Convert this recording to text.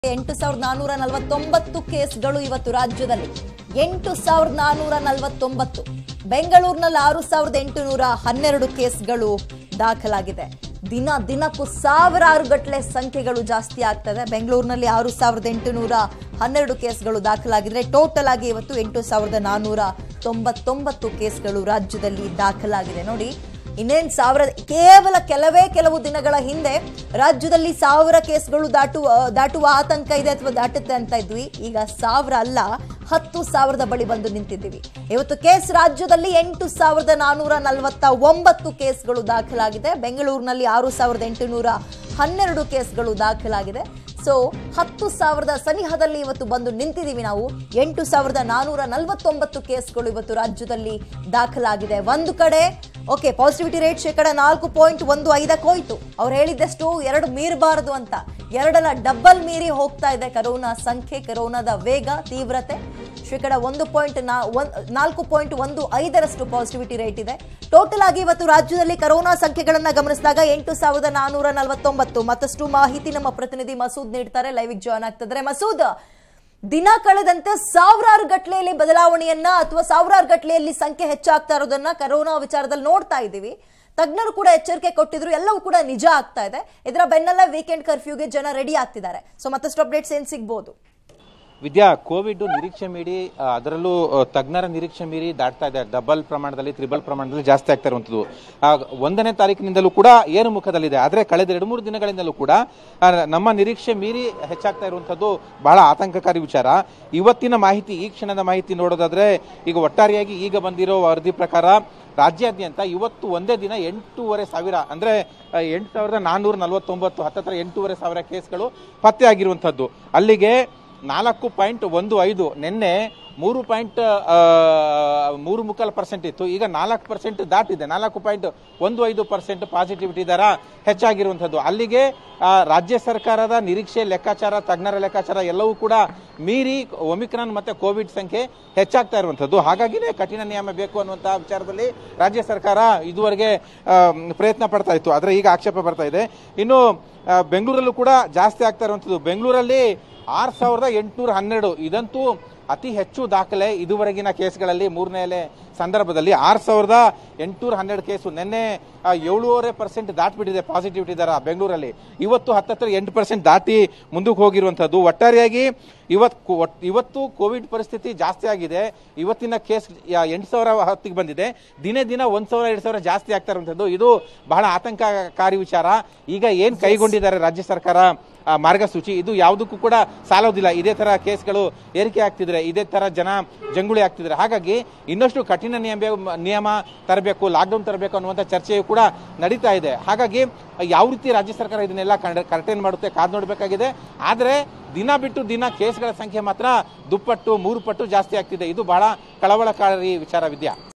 ಎಂಟು ಸಾವಿರದ ನಾನೂರ ನಲವತ್ತೊಂಬತ್ತು ಕೇಸ್ಗಳು ಇವತ್ತು ರಾಜ್ಯದಲ್ಲಿ ಎಂಟು ಸಾವಿರದ ನಾನೂರ ನಲವತ್ತೊಂಬತ್ತು ಬೆಂಗಳೂರಿನಲ್ಲಿ ಆರು ಸಾವಿರದ ಎಂಟುನೂರ ಹನ್ನೆರಡು ಕೇಸ್ಗಳು ದಾಖಲಾಗಿದೆ ದಿನ ದಿನಕ್ಕೂ ಸಾವಿರಾರು ಗಟ್ಟಲೆ ಸಂಖ್ಯೆಗಳು ಜಾಸ್ತಿ ಆಗ್ತದೆ ಬೆಂಗಳೂರಿನಲ್ಲಿ ಆರು ಸಾವಿರದ ಎಂಟುನೂರ ಹನ್ನೆರಡು ಕೇಸ್ಗಳು ದಾಖಲಾಗಿದ್ರೆ ಟೋಟಲ್ ಆಗಿ ಇವತ್ತು ಎಂಟು ಸಾವಿರದ ನಾನೂರ ತೊಂಬತ್ತೊಂಬತ್ತು ಕೇಸ್ಗಳು ರಾಜ್ಯದಲ್ಲಿ ದಾಖಲಾಗಿದೆ ನೋಡಿ ಇನ್ನೇನ್ ಸಾವಿರ ಕೇವಲ ಕೆಲವೇ ಕೆಲವು ದಿನಗಳ ಹಿಂದೆ ರಾಜ್ಯದಲ್ಲಿ ಸಾವಿರ ಕೇಸ್ಗಳು ದಾಟುವ ದಾಟುವ ಆತಂಕ ಇದೆ ಅಥವಾ ದಾಟುತ್ತೆ ಅಂತ ಇದ್ವಿ ಈಗ ಸಾವಿರ ಅಲ್ಲ ಹತ್ತು ಸಾವಿರದ ಬಳಿ ಬಂದು ನಿಂತಿದ್ದೀವಿ ಇವತ್ತು ಕೇಸ್ ರಾಜ್ಯದಲ್ಲಿ ಎಂಟು ಸಾವಿರದ ನಾನೂರ ನಲವತ್ತ ಒಂಬತ್ತು ಕೇಸ್ಗಳು ದಾಖಲಾಗಿದೆ ಬೆಂಗಳೂರಿನಲ್ಲಿ ಆರು ಸಾವಿರದ ಎಂಟುನೂರ ಹನ್ನೆರಡು ಕೇಸ್ಗಳು ದಾಖಲಾಗಿದೆ ಸೊ ಹತ್ತು ಸಾವಿರದ ಸನಿಹದಲ್ಲಿ ಇವತ್ತು ಬಂದು ನಿಂತಿದ್ದೀವಿ ನಾವು ಎಂಟು ಸಾವಿರದ ನಾನೂರ ನಲವತ್ತೊಂಬತ್ತು ಕೇಸ್ಗಳು ಇವತ್ತು ರಾಜ್ಯದಲ್ಲಿ ದಾಖಲಾಗಿದೆ ಒಂದು ಕಡೆ ಓಕೆ ಪಾಸಿಟಿವಿಟಿ ರೇಟ್ ಶೇಕಡ ನಾಲ್ಕು ಪಾಯಿಂಟ್ ಒಂದು ಐದಕ್ಕೆ ಹೋಯ್ತು ಅವ್ರು ಹೇಳಿದ್ದಷ್ಟು ಎರಡು ಮೀರಬಾರದು ಅಂತ ಎರಡಲ್ಲ ಡಬ್ಬಲ್ ಮೀರಿ ಹೋಗ್ತಾ ಇದೆ ಕರೋನಾ ಸಂಖ್ಯೆ ಕರೋನಾದ ವೇಗ ತೀವ್ರತೆ ಶೇಕಡ ಒಂದು ಪಾಯಿಂಟ್ ನಾಲ್ಕು ಪಾಯಿಂಟ್ ಒಂದು ಐದರಷ್ಟು ಪಾಸಿಟಿವಿಟಿ ರೇಟ್ ಇದೆ ಟೋಟಲ್ ಆಗಿ ಇವತ್ತು ರಾಜ್ಯದಲ್ಲಿ ಕರೋನಾ ಸಂಖ್ಯೆಗಳನ್ನ ಗಮನಿಸಿದಾಗ ಎಂಟು ಸಾವಿರದ ನಾನೂರ ನಲವತ್ತೊಂಬತ್ತು ಮತ್ತಷ್ಟು ಮಾಹಿತಿ ನಮ್ಮ ಪ್ರತಿನಿಧಿ ಮಸೂದ್ ನೀಡ್ತಾರೆ ಲೈವಿಗೆ ಜಾಯ್ನ್ ಆಗ್ತಿದ್ದಾರೆ ಮಸೂದ್ ದಿನ ಕಳೆದಂತೆ ಸಾವಿರಾರು ಗಟ್ಲೆಯಲ್ಲಿ ಬದಲಾವಣೆಯನ್ನ ಅಥವಾ ಸಾವಿರಾರು ಗಟ್ಲೆಯಲ್ಲಿ ಸಂಖ್ಯೆ ಹೆಚ್ಚಾಗ್ತಾ ಇರೋದನ್ನ ಕರೋನಾ ವಿಚಾರದಲ್ಲಿ ನೋಡ್ತಾ ಇದ್ದೀವಿ ತಜ್ಞರು ಕೂಡ ಎಚ್ಚರಿಕೆ ಕೊಟ್ಟಿದ್ರು ಎಲ್ಲವೂ ಕೂಡ ನಿಜ ಆಗ್ತಾ ಇದೆ ಇದರ ಬೆನ್ನಲ್ಲೇ ವೀಕೆಂಡ್ ಕರ್ಫ್ಯೂಗೆ ಜನ ರೆಡಿ ಆಗ್ತಿದ್ದಾರೆ ಸೊ ಮತ್ತಷ್ಟು ಅಪ್ಡೇಟ್ಸ್ ಏನ್ ಸಿಗ್ಬೋದು ವಿದ್ಯಾ ಕೋವಿಡ್ ನಿರೀಕ್ಷೆ ಮೀರಿ ಆ, ಅದರಲ್ಲೂ ಆ, ತಜ್ಞರ ನಿರೀಕ್ಷೆ ಮೀರಿ ದಾಟ್ತಾ ಇದೆ ಡಬಲ್ ಪ್ರಮಾಣದಲ್ಲಿ ತ್ರಿಬಲ್ ಪ್ರಮಾಣದಲ್ಲಿ ಜಾಸ್ತಿ ಆಗ್ತಾ ಇರುವಂಥದ್ದು ಆ, ಒಂದನೇ ತಾರೀಕಿನಿಂದಲೂ ಕೂಡ ಏರು ಮುಖದಲ್ಲಿದೆ ಆದರೆ ಕಳೆದ ಎರಡು ಮೂರು ದಿನಗಳಿಂದಲೂ ಕೂಡ ಆ, ನಮ್ಮ ನಿರೀಕ್ಷೆ ಮೀರಿ ಹೆಚ್ಚಾಗ್ತಾ ಇರುವಂಥದ್ದು ಬಹಳ ಆತಂಕಕಾರಿ ವಿಚಾರ ಇವತ್ತಿನ ಮಾಹಿತಿ ಈ ಕ್ಷಣದ ಮಾಹಿತಿ ನೋಡೋದಾದ್ರೆ ಈಗ ಒಟ್ಟಾರೆಯಾಗಿ ಈಗ ಬಂದಿರೋ ವರದಿ ಪ್ರಕಾರ ರಾಜ್ಯಾದ್ಯಂತ ಇವತ್ತು ಒಂದೇ ದಿನ ಎಂಟೂವರೆ ಸಾವಿರ ಅಂದ್ರೆ ಆ, ಎಂಟು ಸಾವಿರದ ನಾನ್ನೂರ ನಲವತ್ತೊಂಬತ್ತು ಹತ್ತತ್ರ ಎಂಟೂವರೆ ಸಾವಿರ ಕೇಸ್ಗಳು ಪತ್ತೆ ಆಗಿರುವಂಥದ್ದು ಅಲ್ಲಿಗೆ ನಾಲ್ಕು ಪಾಯಿಂಟ್ ಒಂದು ಐದು ನಿನ್ನೆ ಮೂರು ಪಾಯಿಂಟ್ ಮೂರು ಮುಕ್ಕಾಲು ಪರ್ಸೆಂಟ್ ಇತ್ತು ಈಗ ನಾಲ್ಕು ಪರ್ಸೆಂಟ್ ದಾಟಿದೆ ನಾಲ್ಕು ಪಾಯಿಂಟ್ ಒಂದು ಐದು ಪರ್ಸೆಂಟ್ ಪಾಸಿಟಿವಿಟಿ ದರ ಹೆಚ್ಚಾಗಿರುವಂಥದ್ದು ಅಲ್ಲಿಗೆ ಆ, ರಾಜ್ಯ ಸರ್ಕಾರದ ನಿರೀಕ್ಷೆ ಲೆಕ್ಕಾಚಾರ ತಜ್ಞರ ಲೆಕ್ಕಾಚಾರ ಎಲ್ಲವೂ ಕೂಡ ಮೀರಿ ಒಮಿಕ್ರಾನ್ ಮತ್ತೆ ಕೋವಿಡ್ ಸಂಖ್ಯೆ ಹೆಚ್ಚಾಗ್ತಾ ಇರುವಂಥದ್ದು ಹಾಗಾಗಿನೇ ಕಠಿಣ ನಿಯಮ ಬೇಕು ಅನ್ನುವಂತಹ ವಿಚಾರದಲ್ಲಿ ರಾಜ್ಯ ಸರ್ಕಾರ ಇದುವರೆಗೆ ಆ, ಪ್ರಯತ್ನ ಪಡ್ತಾ ಇತ್ತು ಆದರೆ ಈಗ ಆಕ್ಷೇಪ ಬರ್ತಾ ಇದೆ ಇನ್ನು ಆ, ಬೆಂಗಳೂರಲ್ಲೂ ಕೂಡ ಜಾಸ್ತಿ ಆಗ್ತಾ ಇರುವಂಥದ್ದು ಬೆಂಗಳೂರಲ್ಲಿ ಆರು ಸಾವಿರದ ಎಂಟುನೂರ ಹನ್ನೆರಡು ಇದಂತೂ ಅತಿ ಹೆಚ್ಚು ದಾಖಲೆ ಇದುವರೆಗಿನ ಕೇಸ್ಗಳಲ್ಲಿ ಮೂರನೇ ಅಲೆ ಸಂದರ್ಭದಲ್ಲಿ ಆರು ಸಾವಿರದ ಎಂಟುನೂರ ಹನ್ನೆರಡು ಕೇಸು ನಿನ್ನೆ ಆ, ಏಳೂವರೆ ಪರ್ಸೆಂಟ್ ದಾಟ್ಬಿಟ್ಟಿದೆ ಪಾಸಿಟಿವಿಟಿ ದರ ಬೆಂಗಳೂರಲ್ಲಿ ಇವತ್ತು ಹತ್ತತ್ರ ಎಂಟು ಪರ್ಸೆಂಟ್ ದಾಟಿ ಮುಂದಕ್ಕೆ ಹೋಗಿರುವಂಥದ್ದು ಒಟ್ಟಾರೆಯಾಗಿ ಇವತ್ತು ಇವತ್ತು ಕೋವಿಡ್ ಪರಿಸ್ಥಿತಿ ಜಾಸ್ತಿ ಆಗಿದೆ ಇವತ್ತಿನ ಕೇಸ್ ಎಂಟು ಸಾವಿರ ಹತ್ತಿಗೆ ಬಂದಿದೆ ದಿನೇ ದಿನ ಒಂದ್ ಸಾವಿರ ಎರಡು ಸಾವಿರ ಜಾಸ್ತಿ ಆಗ್ತಾ ಇರುವಂಥದ್ದು ಇದು ಬಹಳ ಆತಂಕಕಾರಿ ವಿಚಾರ ಈಗ ಏನ್ ಕೈಗೊಂಡಿದ್ದಾರೆ ರಾಜ್ಯ ಸರ್ಕಾರ ಆ, ಮಾರ್ಗಸೂಚಿ ಇದು ಯಾವುದಕ್ಕೂ ಕೂಡ ಸಾಲೋದಿಲ್ಲ ಇದೇ ತರ ಕೇಸ್ಗಳು ಏರಿಕೆ ಆಗ್ತಿದ್ರೆ ಇದೇ ತರ ಜನ ಜಂಗುಳಿ ಆಗ್ತಿದ್ರೆ ಹಾಗಾಗಿ ಇನ್ನಷ್ಟು ಕಠಿಣ ನಿಯಮ ನಿಯಮ ತರಬೇಕು ಲಾಕ್ಡೌನ್ ತರಬೇಕು ಅನ್ನುವಂಥ ಚರ್ಚೆಯು ಕೂಡ ನಡೀತಾ ಇದೆ ಹಾಗಾಗಿ ಯಾವ ರೀತಿ ರಾಜ್ಯ ಸರ್ಕಾರ ಇದನ್ನೆಲ್ಲ ಕರ್ಟೈನ್ ಮಾಡುತ್ತೆ ಕಾದ್ ನೋಡಬೇಕಾಗಿದೆ ಆದ್ರೆ ದಿನ ಬಿಟ್ಟು ದಿನ ಕೇಸ್ಗಳ ಸಂಖ್ಯೆ ಮಾತ್ರ ದುಪ್ಪಟ್ಟು ಮೂರು ಪಟ್ಟು ಜಾಸ್ತಿ ಆಗ್ತಿದೆ ಇದು ಬಹಳ ಕಳವಳಕಾರಿ ವಿಚಾರ ವಿದ್ಯಾ